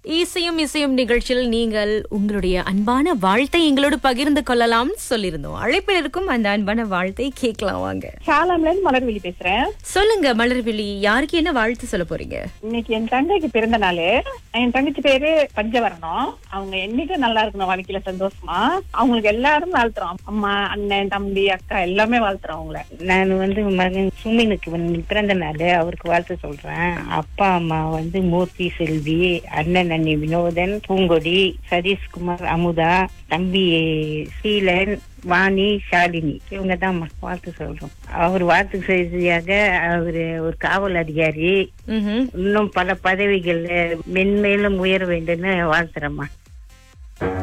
இசையும் இசையும் நிகழ்ச்சியில் நீங்கள் உங்களுடைய அன்பான வாழ்த்தை எங்களோடு பகிர்ந்து கொள்ளலாம் சொல்லியிருந்தோம் அழைப்பில் இருக்கும் அந்த அன்பான வாழ்த்தை கேட்கலாம் வாங்க சாலம்ல இருந்து மலர்விழி பேசுறேன் சொல்லுங்க மலர்விழி யாருக்கு என்ன வாழ்த்து சொல்ல போறீங்க இன்னைக்கு என் தங்கைக்கு பிறந்த நாள் என் தங்கச்சி பேரு பஞ்சவரணம் அவங்க என்னைக்கும் நல்லா இருக்கணும் வாழ்க்கையில சந்தோஷமா அவங்களுக்கு எல்லாரும் வாழ்த்துறோம் அம்மா அண்ணன் தம்பி அக்கா எல்லாமே வாழ்த்துறோம் அவங்கள நான் வந்து மகன் சுமினுக்கு வந்து பிறந்த நாள் அவருக்கு வாழ்த்து சொல்றேன் அப்பா அம்மா வந்து மூர்த்தி செல்வி அண்ணன் அண்ணி வினோதன் பூங்கொடி சதீஷ்குமார் அமுதா தம்பி சீலன் வாணி ஷாலினி இவங்க தான் வாழ்த்து சொல்றோம் அவர் வாழ்த்து செய்தியாக அவரு ஒரு காவல் அதிகாரி ம்ஹும். இன்னும் பல பதவிகள்ல மென்மேலும் உயர வேண்டும்னு வாழ்த்துறேம்மா